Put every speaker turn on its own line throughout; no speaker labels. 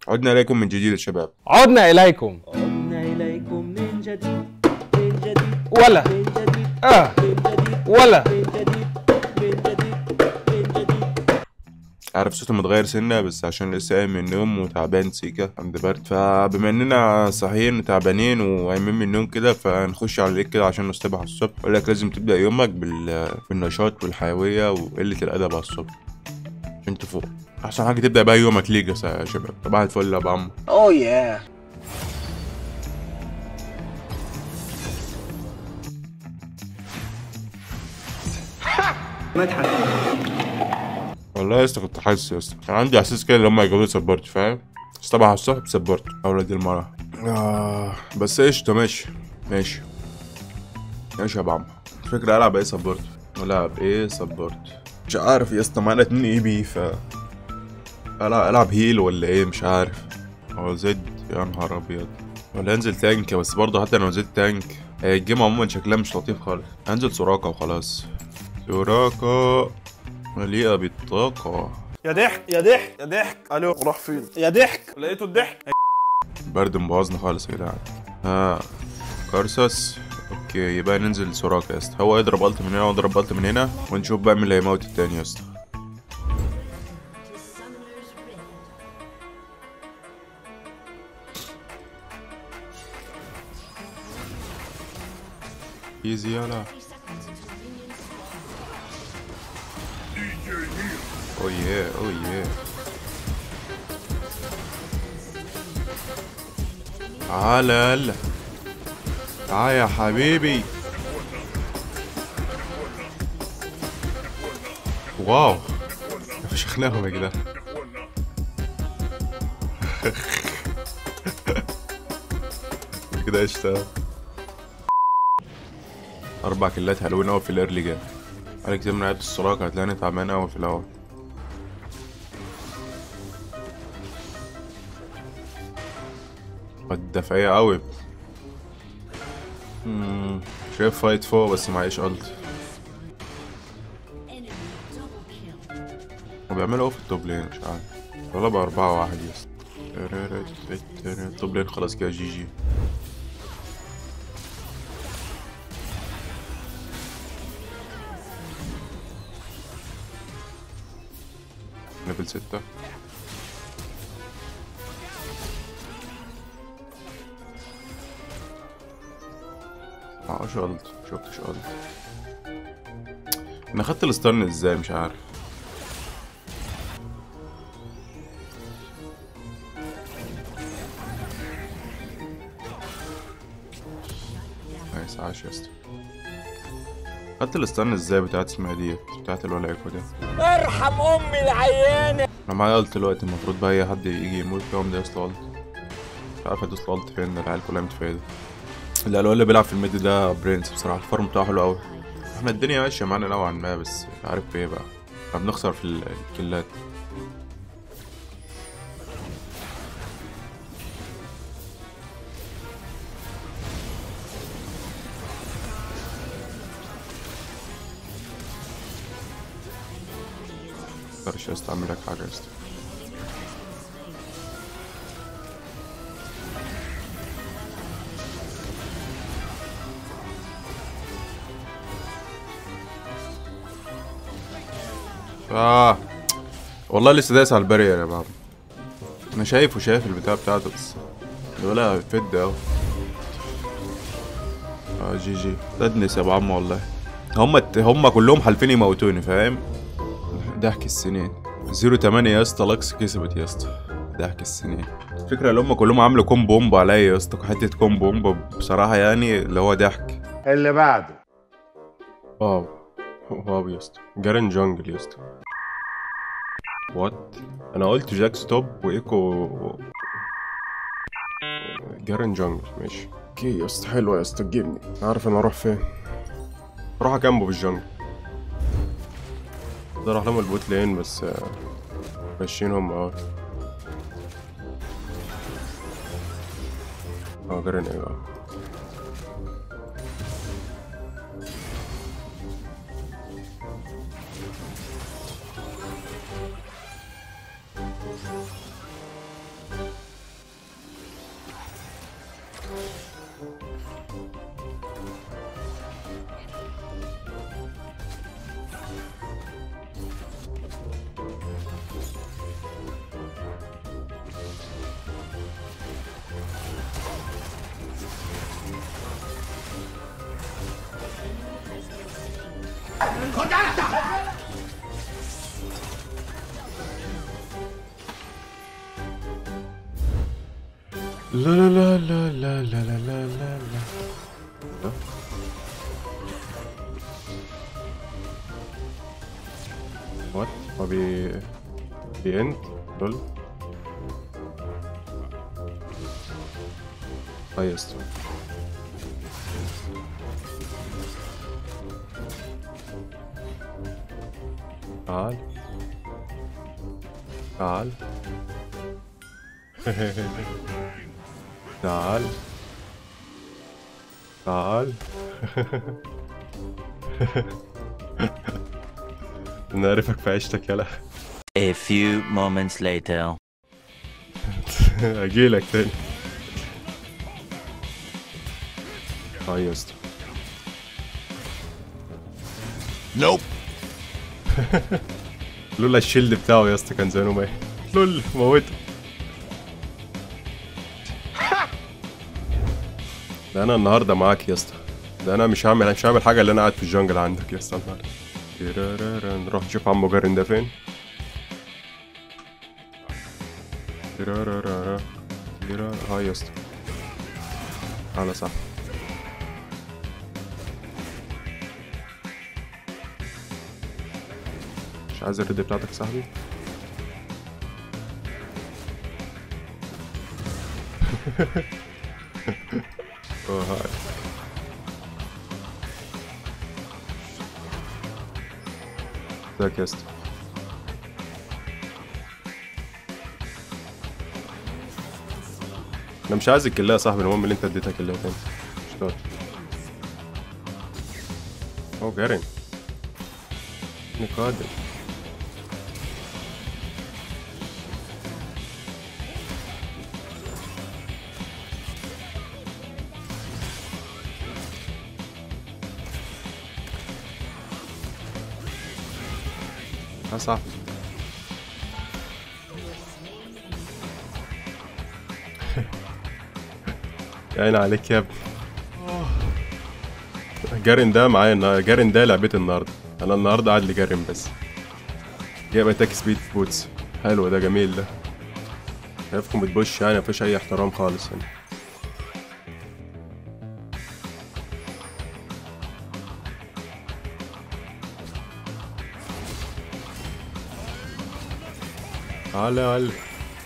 عدنا اليكم من جديد يا شباب
عدنا اليكم
عدنا إليكم من جديد من جديد
ولا
من جديد
اه
من جديد
ولا
من جديد من جديد من جديد
عارف صوتي متغير سنة بس عشان لسه قايم من النوم وتعبان سيكا عند برد فبما اننا صاحيين وتعبانين وقايمين من النوم كده فنخش على الليل كده عشان نصطبح الصبح اقول لك لازم تبدا يومك بال... بالنشاط والحيويه وقله الادب على الصبح انت فوق احسن حاجه تبدا بقى يومك ليج يا شباب صباح الفل يا ابو عمو
Oh yeah.
والله يا اسطى كنت حاسس يا اسطى كان عندي احساس كده ان هم هيجيبوا لي سبورت فاهم صباح على الصبح بسبورت اولاد المرة آه بس قشطة ماشي ماشي ماشي يا ابو عمو الفكرة العب ايه سبورت العب ايه سبورت مش عارف يا اسطى معانا اتنين اي بي ف العب العب هيل ولا ايه مش عارف هو زد يا نهار ابيض ولا انزل تانك بس برضه حتى لو نزلت تانك هي الجيم عموما شكلها مش لطيف خالص انزل سوراكا وخلاص سوراكا مليئة بالطاقة
يا ضحك يا ضحك يا ضحك الو راح فين يا ضحك لقيته الضحك
برد مبوظنا خالص يا جدعان ها كارساس اوكي يبقى ننزل سوراكا يا اسطى هو يضرب الت من هنا واضرب الت من هنا ونشوف بقى مين اللي هيموت التاني يا اسطى ايزي يلا اوه ياه اوه ياه تعال يلا تعال يا حبيبي واو فشخناهم يا جدعان كده قشطة أربع كيلات حلوين أوي في الإيرلي جيم عليك كتير من لعيبة السراج هتلاقيني تعبان أوي في الأول الدفاعية أوي مم، شايف فايت فوق بس معيش ألت وبيعملوا ايه في التوب لين مش عارف والله بقى أربعة واحد يس التوب لين خلاص كده جي جي ليفل ستة معقوش ألت مشوفتش ألت أنا خدت الستان ازاي مش عارف نايس عاش يا اسطى خدت الستان ازاي بتاعت اسمها ديت بتاعت الولا ايكو دي
ارحم امي العيانه
انا معايا قلت دلوقتي المفروض بقى اي حد يجي يموت يقوم ده يصل قلت مش عارف ادوس قلت فين ده العيال كلها متفايدة لا الولا اللي بيلعب في الميد ده برنس بصراحة الفارم بتاعه حلو قوي احنا الدنيا ماشية معانا نوعا ما بس مش عارف في ايه بقى احنا بنخسر في ال- الكلات مقدرش استعمل لك حاجة يا اسطى اه والله لسه دايس على البارير يا بابا انا شايف وشايف البتاع بتاعته بس ولا فد اهو اه جي جي تدنس يا ابو عم والله هم هم كلهم حالفين يموتوني فاهم ضحك السنين زيرو تمانية يا اسطى لاكس كسبت يا اسطى ضحك السنين الفكرة اللي هم كلهم عملوا كوم بومب عليا يا اسطى حتة كوم بومب بصراحة يعني اللي هو ضحك
اللي بعده
واو واو يا اسطى جارن جونجل يا اسطى وات انا قلت جاك ستوب وايكو جارن جونجل ماشي اوكي يا اسطى حلوه يا اسطى تجيبني عارف انا اروح فين اروح اكامبو في الجنجل ده اروح لهم البوت لين بس آه، ماشيين هم اه اه جارن ايه بقى لا لا لا لا لا لا لا لا لا لا لا. وات هو بي بي اند لول اه يس تعال تعال تعال تعال نعرفك في عيشتك يلا
A few moments later.
اجيلك تاني اه يا اسطى
Nope.
لولا الشيلد بتاعه يا اسطى كان زمانه ميت لول موته ده انا النهارده معاك يا اسطى ده انا مش هعمل مش هعمل حاجه اللي انا قاعد في الجنجل عندك يا اسطى النهارده تيرارارا. نروح نشوف عمو جارين ده فين تيرارارا. تيرا- اه يا اسطى على صح مش عايز الرد بتاعتك يا صاحبي اه هاي ازيك يا اسطى انا مش عايز الكلاه يا صاحبي المهم اللي انت اديتها كلاه تاني مش طار اوه جارين اني قادر ها صح يا عيني عليك يا ابني جارين ده معايا النهار- جارين ده لعبتي النهارده انا النهارده قاعد لجارين بس جايب اتاك سبيد بوتس حلو ده جميل ده شايفكم بتبوش يعني مفيش اي احترام خالص يعني تعالى يا معلم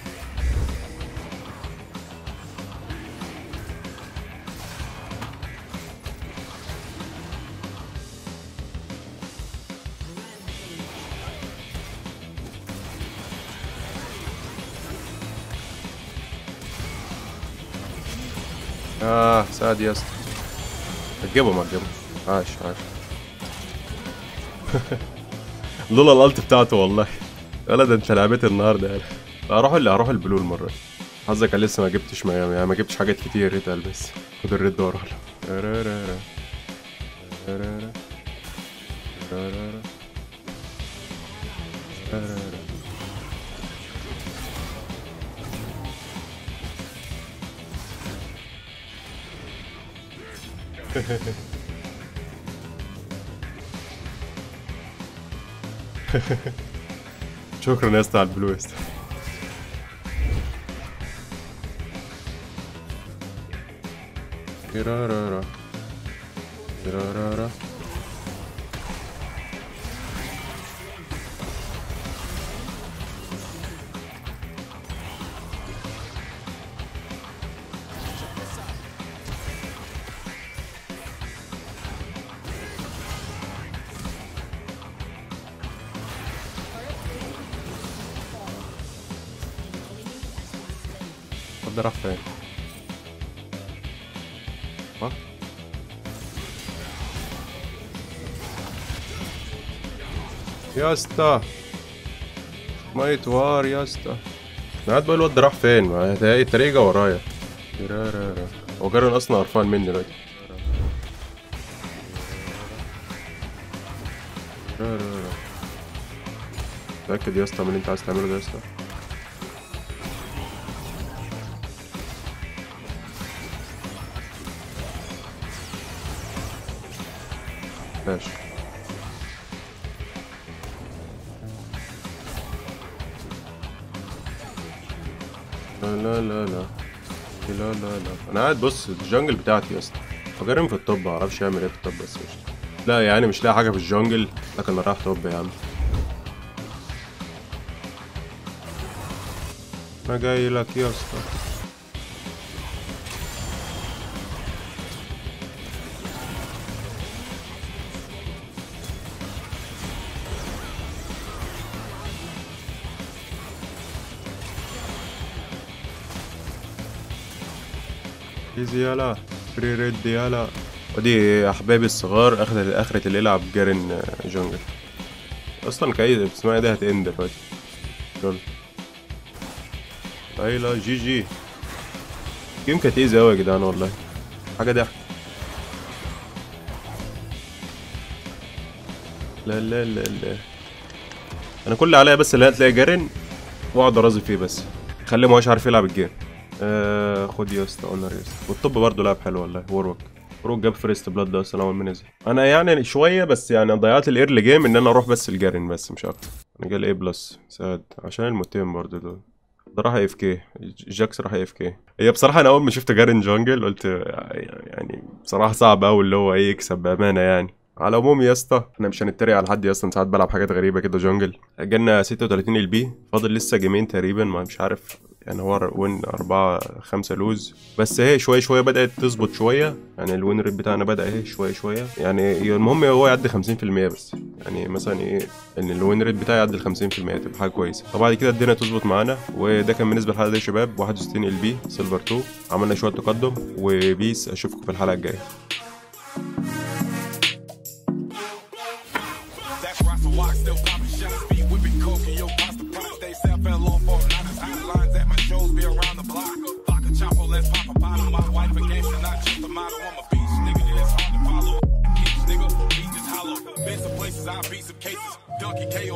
اه سعد يا اسطى هتجيبه ما تجيبه عاش عاش لولا الالت بتاعته والله ولا ده انت لعبتي النهارده يعني اروح اللي اروح البلو المره دي حظك أنا لسه ما جبتش ما, يعني ما جبتش حاجات كتير ريتال بس خد الريد واروح له ترارارا. ترارارا. ترارارا. ترارارا. شكرا يا اسطى على البلو يا اسطى ترارارا. ترارارا. طب ده راح فين؟ ها؟ يا اسطى ما يتوار يا اسطى انا قاعد بقول الواد ده راح فين؟ ما هي الطريقة ورايا ترارارا.
هو جارن اصلا قرفان مني دلوقتي لا لا لا متأكد يا اسطى من اللي انت عايز تعمله ده يا اسطى ماشي لا لا لا لا لا لا لا انا قاعد بص الجنجل بتاعتي يا اسطى فجرم في الطب معرفش يعمل ايه في الطب بس قشطة. لا يعني مش لاقي حاجه في الجنجل لكن انا رايح طب يا عم انا جاي لك يا اسطى ايزي يالا فري ريد يالا ودي احبابي الصغار اخذت اخرة اللي يلعب جارن آه، جونجل اصلا كاي اسمها ايه ده هتند دلوقتي يلا ايلا جي جي جيم كانت ايزي اوي يا جدعان والله حاجة ضحك لا لا لا لا انا كل اللي عليا بس اللي هتلاقي جارن واقعد ارازي فيه بس خليه ما هوش عارف يلعب الجيم آه خد يا اسطى اونر يا اسطى والطب برضه لعب حلو والله وروك وروك جاب فيرست بلاد ده اصلا اول ما نزل انا يعني شويه بس يعني ضيعت الايرلي جيم ان انا اروح بس الجارن بس مش اكتر انا جال ايه بلس ساد عشان الموتين برضه دول ده راح اف كي جاكس راح اف كي هي بصراحه انا اول ما شفت جارن جونجل قلت يعني بصراحه صعب قوي اللي هو ايه يكسب بامانه يعني على العموم يا اسطى احنا مش هنتريق على حد يا اسطى ساعات بلعب حاجات غريبه كده جونجل جالنا 36 ال بي فاضل لسه جيمين تقريبا ما مش عارف يعني هو وين أربعة خمسة لوز بس اهي شوية شوية بدأت تظبط شوية يعني الوين ريت بتاعنا بدأ اهي شوية شوية يعني المهم هو يعدي خمسين في المية بس يعني مثلا ايه ان الوين ريت بتاعي يعدي الخمسين في المية تبقى حاجة كويسة فبعد كده الدنيا تظبط معانا وده كان بالنسبة للحلقة دي يا شباب 61 ال بي سيلفر 2 عملنا شوية تقدم وبيس اشوفكم في الحلقة الجاية
That's right for walk, still popping shit. Speed whipping coke and yo, pasta pot. They sell fell off for not as hot lines at my shows be around the block. Vodka chopper, let's pop a bottle. My wife a gangster, not just a model. I'm a beast, nigga. It's hard to follow. Each nigga, he just hollow. Been some places, I'll beat some cases. Donkey KO.